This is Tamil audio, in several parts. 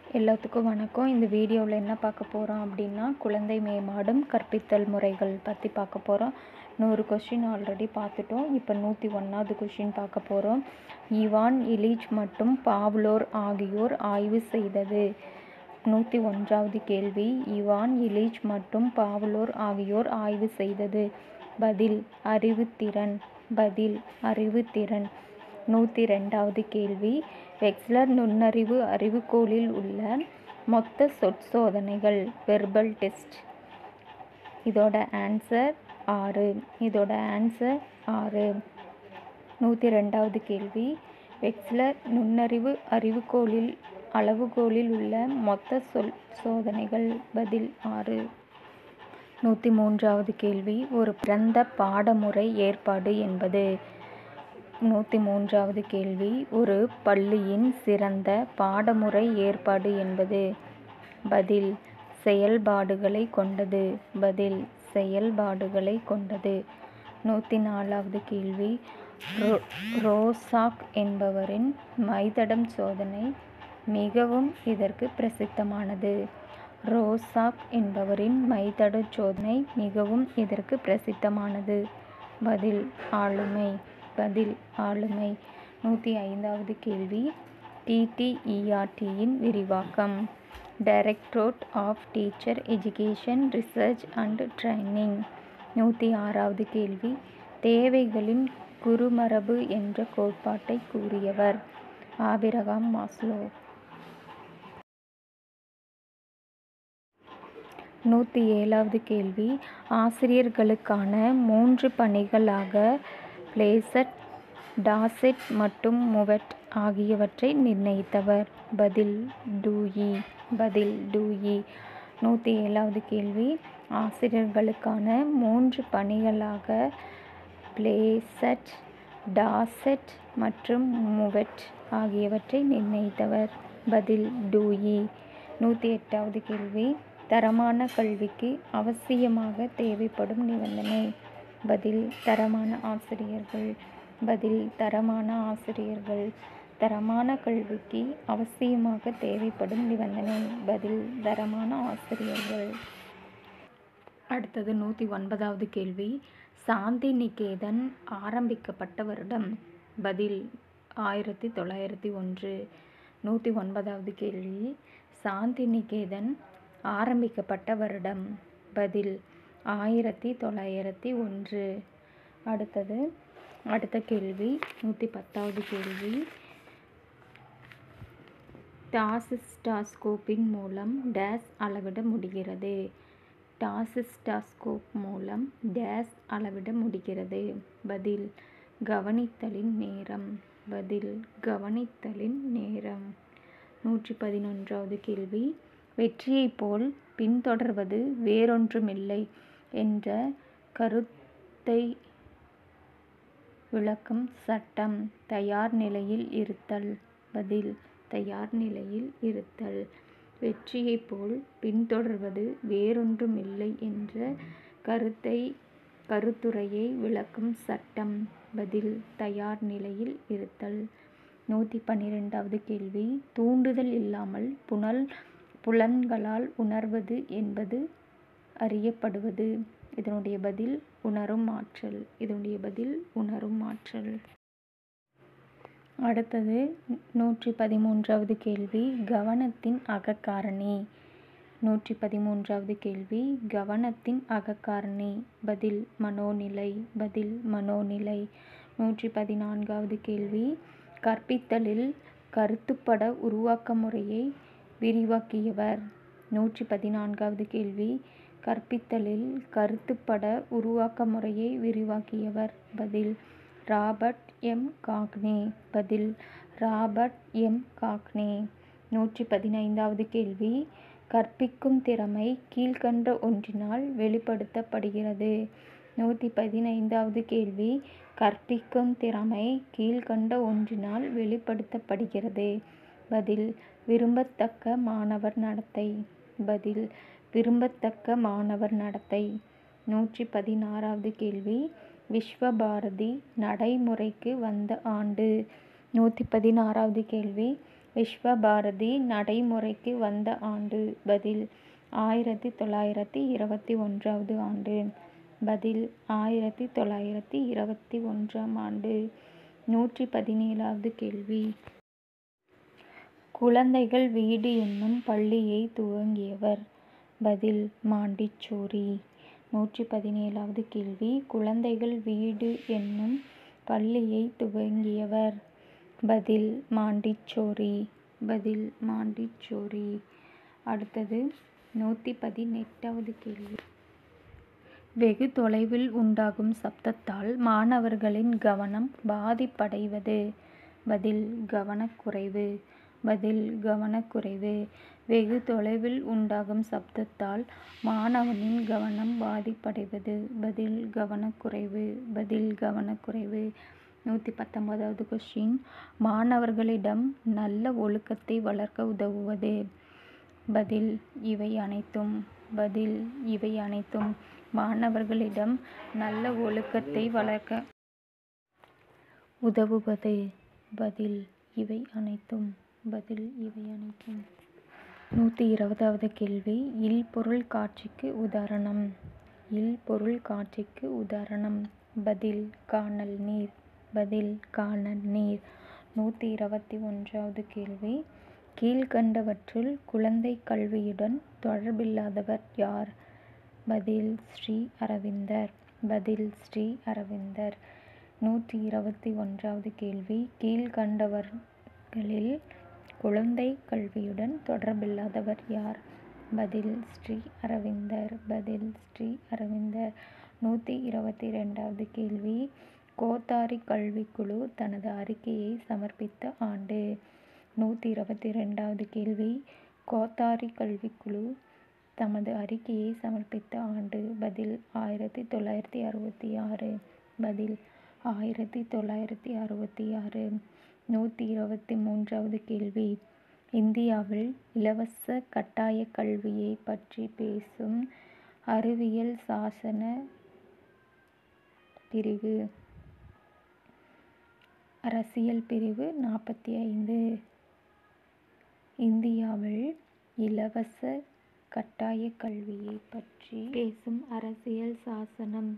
எல்லாத்துக்கும் வணக்கம் இந்த வீடியோவில் என்ன பார்க்க போகிறோம் அப்படின்னா குழந்தை மேம்பாடும் கற்பித்தல் முறைகள் பற்றி பார்க்க போகிறோம் நூறு கொஷின் ஆல்ரெடி பார்த்துட்டோம் இப்போ நூற்றி ஒன்றாவது கொஷின் பார்க்க போகிறோம் இவான் இலிச் மற்றும் பாவ்லோர் ஆகியோர் ஆய்வு செய்தது நூற்றி ஒன்றாவது கேள்வி இவான் இலிச் மற்றும் பாவ்லோர் ஆகியோர் ஆய்வு செய்தது பதில் அறிவுத்திறன் பதில் அறிவுத்திறன் நூற்றி ரெண்டாவது கேள்வி வெக்ஸ்லர் நுண்ணறிவு அறிவுக்கோளில் உள்ள மொத்த சொற்சோதனைகள் வெர்பல் டெஸ்ட் இதோட ஆன்சர் ஆறு இதோட ஆன்சர் ஆறு நூற்றி ரெண்டாவது கேள்வி வெக்ஸ்லர் நுண்ணறிவு அறிவுக்கோளில் அளவுகோலில் உள்ள மொத்த சொல் சோதனைகள் பதில் ஆறு நூற்றி மூன்றாவது கேள்வி ஒரு பிறந்த பாடமுறை ஏற்பாடு என்பது நூற்றி மூன்றாவது கேள்வி ஒரு பள்ளியின் சிறந்த பாடமுறை ஏற்பாடு என்பது பதில் செயல்பாடுகளை கொண்டது பதில் செயல்பாடுகளை கொண்டது நூற்றி நாலாவது கேள்வி ரோ ரோசாக் என்பவரின் மைதடம் சோதனை மிகவும் இதற்கு பிரசித்தமானது ரோசாக் என்பவரின் மைதட சோதனை மிகவும் இதற்கு பிரசித்தமானது பதில் ஆளுமை பதில் ஆளுமை நூற்றி ஐந்தாவது கேள்வி டிடிஇஆர்டியின் விரிவாக்கம் directorate of teacher education research and training நூற்றி ஆறாவது கேள்வி தேவைகளின் குறுமரபு என்ற கோட்பாட்டை கூறியவர் ஆபிரகாம் மாஸ்லோ நூற்றி ஏழாவது கேள்வி ஆசிரியர்களுக்கான மூன்று பணிகளாக பிளேசட் டாசெட் மற்றும் முவெட் ஆகியவற்றை நிர்ணயித்தவர் பதில் டூயி பதில் டூயி நூற்றி ஏழாவது கேள்வி ஆசிரியர்களுக்கான மூன்று பணிகளாக பிளேசட் டாசெட் மற்றும் முவெட் ஆகியவற்றை நிர்ணயித்தவர் பதில் டூயி நூற்றி எட்டாவது கேள்வி தரமான கல்விக்கு அவசியமாக தேவைப்படும் நிபந்தனை பதில் தரமான ஆசிரியர்கள் பதில் தரமான ஆசிரியர்கள் தரமான கல்விக்கு அவசியமாக தேவைப்படும் நிபந்தனை பதில் தரமான ஆசிரியர்கள் அடுத்தது நூற்றி ஒன்பதாவது கேள்வி சாந்தி நிகேதன் ஆரம்பிக்கப்பட்ட வருடம் பதில் ஆயிரத்தி தொள்ளாயிரத்தி ஒன்று நூற்றி ஒன்பதாவது கேள்வி சாந்தி நிகேதன் ஆரம்பிக்கப்பட்ட வருடம் பதில் ஆயிரத்தி தொள்ளாயிரத்தி ஒன்று அடுத்தது அடுத்த கேள்வி நூற்றி பத்தாவது கேள்வி டாசிஸ்டாஸ்கோப்பின் மூலம் டேஸ் அளவிட முடிகிறது டாசிஸ்டாஸ்கோப் மூலம் டேஸ் அளவிட முடிகிறது பதில் கவனித்தலின் நேரம் பதில் கவனித்தலின் நேரம் நூற்றி பதினொன்றாவது கேள்வி வெற்றியைப் போல் பின்தொடர்வது வேறொன்றுமில்லை என்ற கருத்தை விளக்கும் சட்டம் தயார் நிலையில் இருத்தல் பதில் தயார் நிலையில் இருத்தல் வெற்றியைப் போல் பின்தொடர்வது வேறொன்றுமில்லை என்ற கருத்தை கருத்துரையை விளக்கும் சட்டம் பதில் தயார் நிலையில் இருத்தல் நூற்றி பன்னிரெண்டாவது கேள்வி தூண்டுதல் இல்லாமல் புனல் புலன்களால் உணர்வது என்பது அறியப்படுவது இதனுடைய பதில் உணரும் ஆற்றல் இதனுடைய பதில் உணரும் ஆற்றல் அடுத்தது நூற்றி பதிமூன்றாவது கேள்வி கவனத்தின் அகக்காரணி நூற்றி பதிமூன்றாவது கேள்வி கவனத்தின் அகக்காரணி பதில் மனோநிலை பதில் மனோநிலை நூற்றி பதினான்காவது கேள்வி கற்பித்தலில் கருத்துப்பட உருவாக்க முறையை விரிவாக்கியவர் நூற்றி பதினான்காவது கேள்வி கற்பித்தலில் கருத்துப்பட உருவாக்க முறையை விரிவாக்கியவர் பதில் ராபர்ட் எம் காக்னே பதில் ராபர்ட் எம் காக்னே நூற்றி பதினைந்தாவது கேள்வி கற்பிக்கும் திறமை கீழ்கண்ட ஒன்றினால் வெளிப்படுத்தப்படுகிறது நூற்றி பதினைந்தாவது கேள்வி கற்பிக்கும் திறமை கீழ்கண்ட ஒன்றினால் வெளிப்படுத்தப்படுகிறது பதில் விரும்பத்தக்க மாணவர் நடத்தை பதில் விரும்பத்தக்க மாணவர் நடத்தை நூற்றி பதினாறாவது கேள்வி விஸ்வபாரதி நடைமுறைக்கு வந்த ஆண்டு நூற்றி பதினாறாவது கேள்வி விஸ்வபாரதி நடைமுறைக்கு வந்த ஆண்டு பதில் ஆயிரத்தி தொள்ளாயிரத்தி இருபத்தி ஒன்றாவது ஆண்டு பதில் ஆயிரத்தி தொள்ளாயிரத்தி இருபத்தி ஒன்றாம் ஆண்டு நூற்றி பதினேழாவது கேள்வி குழந்தைகள் வீடு என்னும் பள்ளியை துவங்கியவர் பதில் மாண்டிச்சோரி நூற்றி பதினேழாவது கேள்வி குழந்தைகள் வீடு என்னும் பள்ளியை துவங்கியவர் பதில் மாண்டிச்சோரி பதில் மாண்டிச்சோரி அடுத்தது நூற்றி பதினெட்டாவது கேள்வி வெகு தொலைவில் உண்டாகும் சப்தத்தால் மாணவர்களின் கவனம் பாதிப்படைவது பதில் கவனக்குறைவு பதில் கவனக்குறைவு வெகு தொலைவில் உண்டாகும் சப்தத்தால் மாணவனின் கவனம் பாதிப்படைவது பதில் கவனக்குறைவு பதில் கவனக்குறைவு நூற்றி பத்தொன்பதாவது கொஸ்டின் மாணவர்களிடம் நல்ல ஒழுக்கத்தை வளர்க்க உதவுவது பதில் இவை அனைத்தும் பதில் இவை அனைத்தும் மாணவர்களிடம் நல்ல ஒழுக்கத்தை வளர்க்க உதவுவது பதில் இவை அனைத்தும் பதில் இவை அனைத்தும் நூற்றி இருபதாவது கேள்வி இல் பொருள் காட்சிக்கு உதாரணம் இல் பொருள் காட்சிக்கு உதாரணம் பதில் கானல் நீர் பதில் கானல் நீர் நூற்றி இருபத்தி ஒன்றாவது கேள்வி கீழ்கண்டவற்றுள் குழந்தை கல்வியுடன் தொடர்பில்லாதவர் யார் பதில் ஸ்ரீ அரவிந்தர் பதில் ஸ்ரீ அரவிந்தர் நூற்றி இருபத்தி ஒன்றாவது கேள்வி கீழ்கண்டவர்களில் குழந்தை கல்வியுடன் தொடர்பில்லாதவர் யார் பதில் ஸ்ரீ அரவிந்தர் பதில் ஸ்ரீ அரவிந்தர் நூற்றி இருபத்தி ரெண்டாவது கேள்வி கோத்தாரி கல்விக்குழு தனது அறிக்கையை சமர்ப்பித்த ஆண்டு நூற்றி இருபத்தி ரெண்டாவது கேள்வி கோத்தாரி கல்விக்குழு தமது அறிக்கையை சமர்ப்பித்த ஆண்டு பதில் ஆயிரத்தி தொள்ளாயிரத்தி அறுபத்தி ஆறு பதில் ஆயிரத்தி தொள்ளாயிரத்தி அறுபத்தி ஆறு நூற்றி இருபத்தி மூன்றாவது கேள்வி இந்தியாவில் இலவச கட்டாய கல்வியை பற்றி பேசும் அறிவியல் சாசன பிரிவு அரசியல் பிரிவு நாற்பத்தி ஐந்து இந்தியாவில் இலவச கட்டாய கல்வியை பற்றி பேசும் அரசியல் சாசனம்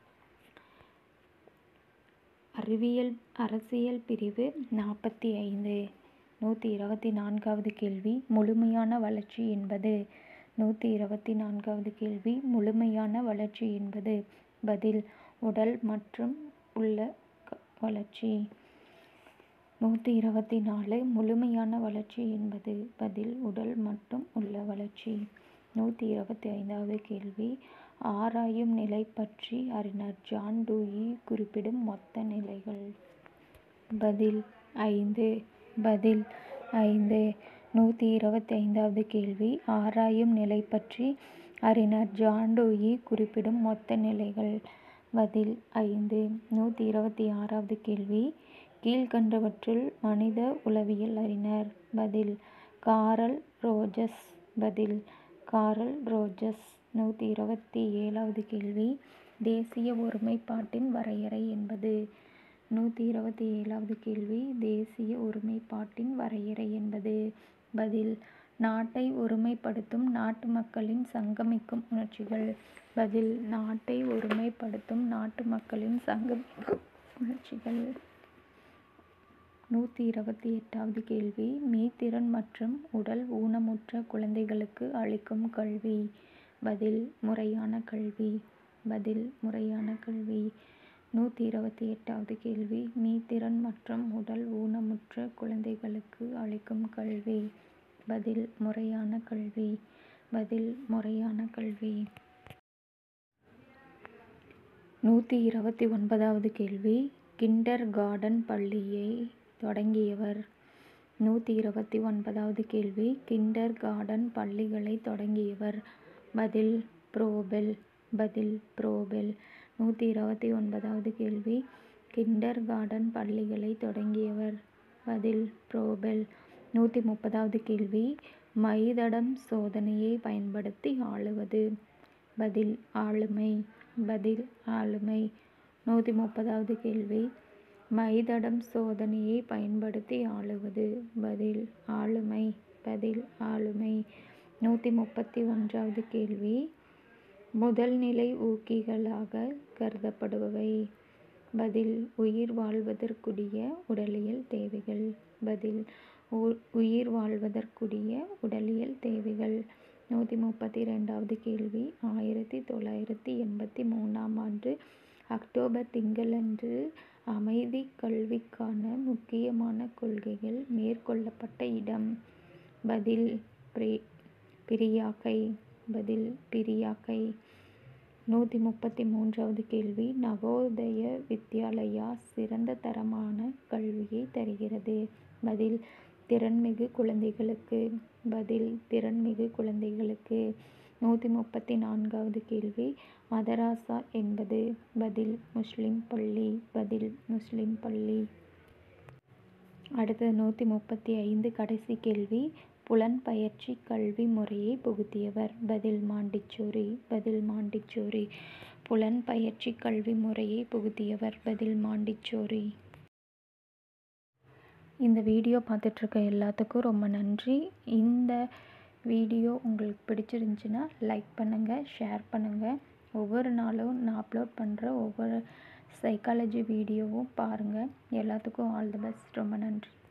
அறிவியல் அரசியல் பிரிவு நாற்பத்தி ஐந்து நூற்றி இருபத்தி நான்காவது கேள்வி முழுமையான வளர்ச்சி என்பது நூற்றி இருபத்தி நான்காவது கேள்வி முழுமையான வளர்ச்சி என்பது பதில் உடல் மற்றும் உள்ள வளர்ச்சி நூற்றி இருபத்தி நாலு முழுமையான வளர்ச்சி என்பது பதில் உடல் மட்டும் உள்ள வளர்ச்சி நூற்றி இருபத்தி ஐந்தாவது கேள்வி ஆராயும் நிலை பற்றி அறிஞர் ஜான் டூயி குறிப்பிடும் மொத்த நிலைகள் பதில் ஐந்து பதில் ஐந்து நூற்றி இருபத்தி ஐந்தாவது கேள்வி ஆராயும் நிலை பற்றி அறிஞர் ஜான் டூயி குறிப்பிடும் மொத்த நிலைகள் பதில் ஐந்து நூற்றி இருபத்தி ஆறாவது கேள்வி கீழ்கண்டவற்றுள் மனித உளவியல் அறிஞர் பதில் காரல் ரோஜர்ஸ் பதில் காரல் ரோஜர்ஸ் நூற்றி இருபத்தி ஏழாவது கேள்வி தேசிய ஒருமைப்பாட்டின் வரையறை என்பது நூற்றி இருபத்தி ஏழாவது கேள்வி தேசிய ஒருமைப்பாட்டின் வரையறை என்பது பதில் நாட்டை ஒருமைப்படுத்தும் நாட்டு மக்களின் சங்கமிக்கும் உணர்ச்சிகள் பதில் நாட்டை ஒருமைப்படுத்தும் நாட்டு மக்களின் சங்கமிக்கும் உணர்ச்சிகள் நூற்றி இருபத்தி எட்டாவது கேள்வி மீத்திறன் மற்றும் உடல் ஊனமுற்ற குழந்தைகளுக்கு அளிக்கும் கல்வி பதில் முறையான கல்வி பதில் முறையான கல்வி நூற்றி இருபத்தி எட்டாவது கேள்வி மீத்திறன் மற்றும் உடல் ஊனமுற்ற குழந்தைகளுக்கு அளிக்கும் கல்வி பதில் முறையான கல்வி பதில் முறையான கல்வி நூற்றி இருபத்தி ஒன்பதாவது கேள்வி கிண்டர் கார்டன் பள்ளியை தொடங்கியவர் நூற்றி இருபத்தி ஒன்பதாவது கேள்வி கிண்டர் கார்டன் பள்ளிகளை தொடங்கியவர் பதில் புரோபெல் பதில் புரோபெல் நூற்றி இருபத்தி ஒன்பதாவது கேள்வி கிண்டர் கார்டன் பள்ளிகளை தொடங்கியவர் பதில் புரோபெல் நூற்றி முப்பதாவது கேள்வி மைதடம் சோதனையை பயன்படுத்தி ஆளுவது பதில் ஆளுமை பதில் ஆளுமை நூற்றி முப்பதாவது கேள்வி மைதடம் சோதனையை பயன்படுத்தி ஆளுவது பதில் ஆளுமை பதில் ஆளுமை நூற்றி முப்பத்தி ஒன்றாவது கேள்வி முதல்நிலை ஊக்கிகளாக கருதப்படுபவை பதில் உயிர் வாழ்வதற்குரிய உடலியல் தேவைகள் பதில் உயிர் வாழ்வதற்குரிய உடலியல் தேவைகள் நூற்றி முப்பத்தி ரெண்டாவது கேள்வி ஆயிரத்தி தொள்ளாயிரத்தி எண்பத்தி மூணாம் ஆண்டு அக்டோபர் திங்களன்று அமைதி கல்விக்கான முக்கியமான கொள்கைகள் மேற்கொள்ளப்பட்ட இடம் பதில் பிரியாக்கை பதில் பிரியாக்கை நூற்றி முப்பத்தி மூன்றாவது கேள்வி நவோதய வித்யாலயா சிறந்த தரமான கல்வியை தருகிறது பதில் திறன்மிகு குழந்தைகளுக்கு பதில் திறன்மிகு குழந்தைகளுக்கு நூற்றி முப்பத்தி நான்காவது கேள்வி மதராசா என்பது பதில் முஸ்லிம் பள்ளி பதில் முஸ்லிம் பள்ளி அடுத்தது நூற்றி முப்பத்தி ஐந்து கடைசி கேள்வி புலன் பயிற்சி கல்வி முறையை புகுத்தியவர் பதில் மாண்டிச்சோரி பதில் மாண்டிச்சோரி புலன் பயிற்சி கல்வி முறையை புகுத்தியவர் பதில் மாண்டிச்சோரி இந்த வீடியோ பார்த்துட்ருக்க எல்லாத்துக்கும் ரொம்ப நன்றி இந்த வீடியோ உங்களுக்கு பிடிச்சிருந்துச்சின்னா லைக் பண்ணுங்கள் ஷேர் பண்ணுங்கள் ஒவ்வொரு நாளும் நான் அப்லோட் பண்ணுற ஒவ்வொரு சைக்காலஜி வீடியோவும் பாருங்கள் எல்லாத்துக்கும் ஆல் தி பெஸ்ட் ரொம்ப நன்றி